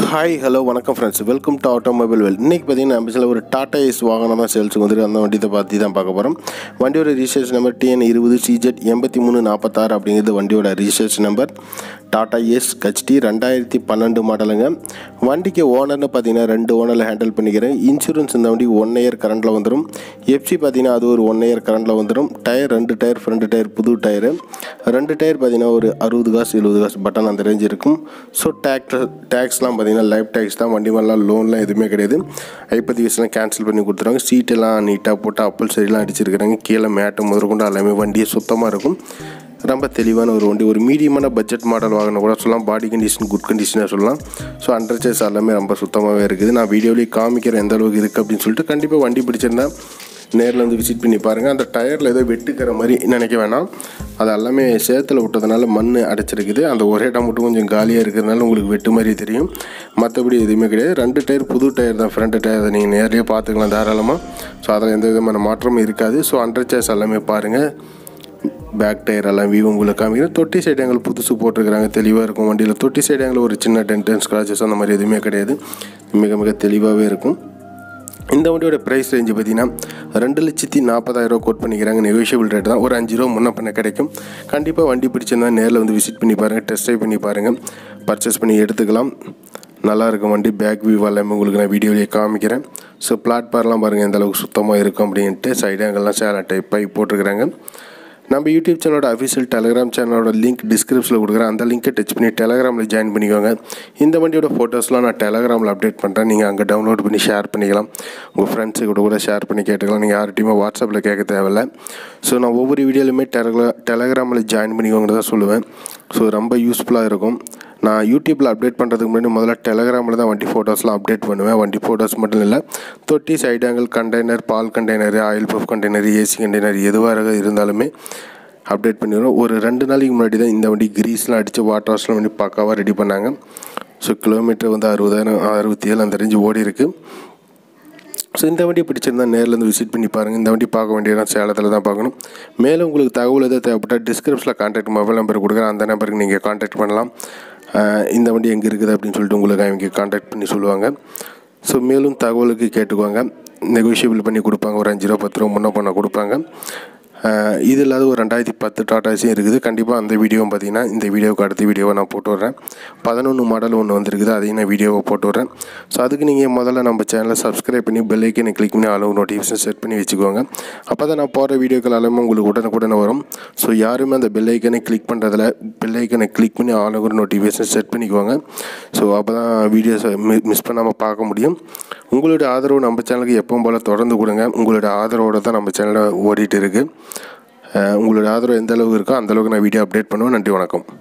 hi hello வணக்கம் friends welcome to automobile well இன்றைக்கி பார்த்தீங்கன்னா நம்ம சில ஒரு டாடா ஏஸ் வாகனம் தான் சேல்ஸுக்கு வந்துருக்கு அந்த வண்டியை பற்றி தான் பார்க்க போகிறோம் வண்டியோட ரிஜிஸ்ட்ரேஷன் நம்பர் டிஎன் இருபது சிஜெட் எண்பத்தி மூணு நாற்பத்தாறு அப்படிங்கிறது வண்டியோட registration number Tata Ace HD ரெண்டாயிரத்தி பன்னெண்டு மாடலுங்க வண்டிக்கு ஓனர்னு பார்த்தீங்கன்னா ரெண்டு ஓனரில் ஹேண்டில் பண்ணிக்கிறேன் இன்சூரன்ஸ் இந்த வண்டி ஒன் இயர் கரண்டில் வந்துடும் எஃப்சி பார்த்தீங்கன்னா அது ஒரு ஒன் இயர் கரண்டில் வந்துடும் டயர் ரெண்டு டயர் ஃப்ரண்ட் டயர் புது டயரு ரெண்டு டயர் பார்த்தீங்கன்னா ஒரு அறுபது காசு எழுபது காசு பட்டன் அந்த ரேஞ்ச் இருக்கும் ஸோ டேக்ஸ் டேக்ஸ்லாம் பார்த்தீங்கன்னா லைஃப் டேக்ஸ் தான் வண்டி மேலாம் லோன்லாம் எதுவுமே கிடையாது ஐப்பத்தி வயசுலாம் கேன்சல் பண்ணி கொடுத்துருவாங்க சீட்டெல்லாம் நீட்டாக போட்டு அப்பல் சரிலாம் அடிச்சிருக்கிறாங்க கீழே மேட்டு முதற்கொண்டு எல்லாமே வண்டியே சுத்தமாக இருக்கும் ரொம்ப தெளிவான ஒரு வண்டி ஒரு மீடியமான பட்ஜெட் மாடல் வாங்கின கூட சொல்லலாம் பாடி கண்டிஷன் குட் கண்டிஷனாக சொல்லலாம் ஸோ அண்டர் சேஸ் எல்லாமே ரொம்ப சுத்தமாகவே இருக்குது நான் வீடியோலேயே காமிக்கிறேன் எந்த அளவுக்கு இருக்குது அப்படின்னு சொல்லிட்டு கண்டிப்பாக வண்டி பிடிச்சிருந்தா நேரில் வந்து விசிட் பண்ணி பாருங்கள் அந்த டயரில் ஏதோ வெட்டுக்கிற மாதிரி நினைக்க வேணாம் அது எல்லாமே சேத்துல விட்டதுனால மண் அடைச்சிருக்குது அந்த ஒரே இடம் மட்டும் கொஞ்சம் காலியாக இருக்கிறதுனால உங்களுக்கு வெட்டு மாதிரி தெரியும் மற்றபடி எதுவுமே கிடையாது ரெண்டு டயர் புது டயர் தான் ஃப்ரண்ட் டயர் அதை நீங்கள் நேர்லேயே பார்த்துக்கலாம் தாராளமாக ஸோ அதில் எந்த விதமான மாற்றமும் இருக்காது ஸோ அண்டர் சேஸ் எல்லாமே பாருங்கள் பேக் டயர் எல்லாம் வியூ உங்களுக்கு காமிக்கிறேன் தொட்டி சைடு எங்களுக்கு புதுசு போட்டிருக்கிறாங்க தெளிவாக இருக்கும் வண்டியில் தொட்டி சைடு எங்களுக்கு ஒரு சின்ன டென்டன் ஸ்க்ராச்சஸ் அந்த மாதிரி எதுவுமே கிடையாது மிக மிக தெளிவாகவே இருக்கும் இந்த வண்டியோட ப்ரைஸ் ரேஞ்சு பார்த்தீங்கன்னா ரெண்டு லட்சத்தி நாற்பதாயிரம் கோட் பண்ணிக்கிறாங்க நெகோஷியபிள் ரேட் தான் ஒரு அஞ்சு ரூபா முன்ன பண்ண கிடைக்கும் கண்டிப்பாக வண்டி பிடிச்சிருந்தா நேரில் வந்து விசிட் பண்ணி பாருங்கள் டெஸ்ட் ட்ரைவ் பண்ணி பாருங்கள் பர்ச்சேஸ் பண்ணி எடுத்துக்கலாம் நல்லா இருக்கும் வண்டி பேக் வியூ எல்லாமே உங்களுக்கு நான் வீடியோலேயே காமிக்கிறேன் ஸோ பிளாட்பார்லாம் பாருங்கள் எந்த அளவுக்கு சுத்தமாக இருக்கும் அப்படின்ட்டு சைடு அங்கெல்லாம் சேலை டைப் பை போட்டிருக்கிறாங்க நம்ம யூடியூப் சேனலோட அஃபிஷியல் டெலகிராம் சேனலோட லிங்க் டிஸ்கிரிப்ஷனில் கொடுக்குறேன் அந்த லிங்க்கை டச் பண்ணி டெலகிராமில் ஜாயின் பண்ணிக்கோங்க இந்த வண்டியோட ஃபோட்டோஸ்லாம் நான் டெலகிராமில் அப்டேட் பண்ணுறேன் நீங்கள் அங்கே டவுன்லோட் பண்ணி ஷேர் பண்ணிக்கலாம் உங்கள் ஃப்ரெண்ட்ஸு கூட கூட ஷேர் பண்ணி கேட்டுக்கலாம் நீங்கள் யார்கிட்டையுமே வாட்ஸ்அப்பில் கேட்க தேவையில்ல ஸோ நான் ஒவ்வொரு வீடியோலையுமே டெலகிரா டெலகிராமில் ஜாயின் பண்ணிக்கோங்க தான் சொல்லுவேன் ஸோ ரொம்ப யூஸ்ஃபுல்லாக இருக்கும் நான் யூடியூப்பில் அப்டேட் பண்ணுறதுக்கு முன்னாடி முதல்ல டெலகிராமில் தான் வண்டி ஃபோட்டோஸ்லாம் அப்டேட் பண்ணுவேன் வண்டி ஃபோட்டோஸ் மட்டும் இல்லை தொட்டி சைடு ஆங்கிள் கண்டெய்னர் பால் container oil proof container AC container எதுவாக இருந்தாலுமே அப்டேட் பண்ணிடுவோம் ஒரு ரெண்டு நாளைக்கு முன்னாடி தான் இந்த வண்டி கிரீஸ்லாம் அடித்து வாட்டர் வாஷ்லாம் பண்ணி பக்காவாக ரெடி பண்ணாங்க ஸோ கிலோமீட்டர் வந்து அறுபதாயிரம் அறுபத்தி ஏழு அந்த ரேஞ்சு ஓடி இருக்குது ஸோ இந்த வண்டியை பிடிச்சிருந்தா நேரில் வந்து விசிட் பண்ணி பாருங்கள் இந்த வண்டி பார்க்க வேண்டியதான் சேலத்தில் தான் பார்க்கணும் மேலும் உங்களுக்கு தகவல் எதாவது தேவைப்பட்டால் டிஸ்கிரிப்ஷனில் கான்டாக்ட் மொபைல் நம்பர் கொடுக்குறேன் அந்த நம்பருக்கு நீங்கள் கான்டாக்ட் பண்ணலாம் இந்த வண்டி எங்கே இருக்குது அப்படின்னு சொல்லிட்டு உங்களுக்கு அவங்க கான்டாக்ட் பண்ணி சொல்லுவாங்க ஸோ மேலும் தகவலுக்கு கேட்டுக்குவாங்க நெகோஷியபிள் பண்ணி கொடுப்பாங்க ஒரு அஞ்சு ரூபா பத்து ரூபா முன்ன பண்ண கொடுப்பாங்க இது இல்லாத ஒரு ரெண்டாயிரத்தி பத்து டாட்டாஸும் இருக்குது கண்டிப்பாக அந்த வீடியோவும் பார்த்தீங்கன்னா இந்த வீடியோவுக்கு அடுத்த வீடியோவை நான் போட்டு விட்றேன் பதினொன்று மாடல் ஒன்று வந்திருக்குது அதையும் நான் வீடியோவை போட்டு விட்றேன் ஸோ அதுக்கு நீங்கள் முதல்ல நம்ம சேனலை சப்ஸ்கிரைப் பண்ணி பெல்லைக்கனை கிளிக் பண்ணி அளவு நோட்டிஃபிகேஷன் செட் பண்ணி வச்சுக்கோங்க அப்போ தான் நான் போகிற வீடியோக்கள் எல்லாமே உங்களுக்கு உடனுக்குடனே வரும் ஸோ யாருமே அந்த பெல்லைக்கனை கிளிக் பண்ணுறதில் பெல்லைக்கனை கிளிக் பண்ணி ஆளுங்கிற நோட்டிஃபிகேஷன் செட் பண்ணிக்குவாங்க ஸோ அப்போ தான் வீடியோஸை மிஸ் பண்ணாமல் பார்க்க முடியும் உங்களுடைய ஆதரவு நம்ம சேனலுக்கு எப்பவும் போல் தொடர்ந்து கொடுங்க உங்களுடைய ஆதரவோடு தான் நம்ம சேனலில் ஓடிட்டு இருக்குது உங்களுடைய ஆதரவு எந்த அளவுக்கு இருக்கோ அந்தளவுக்கு நான் வீடியோ அப்டேட் பண்ணுவேன் நன்றி வணக்கம்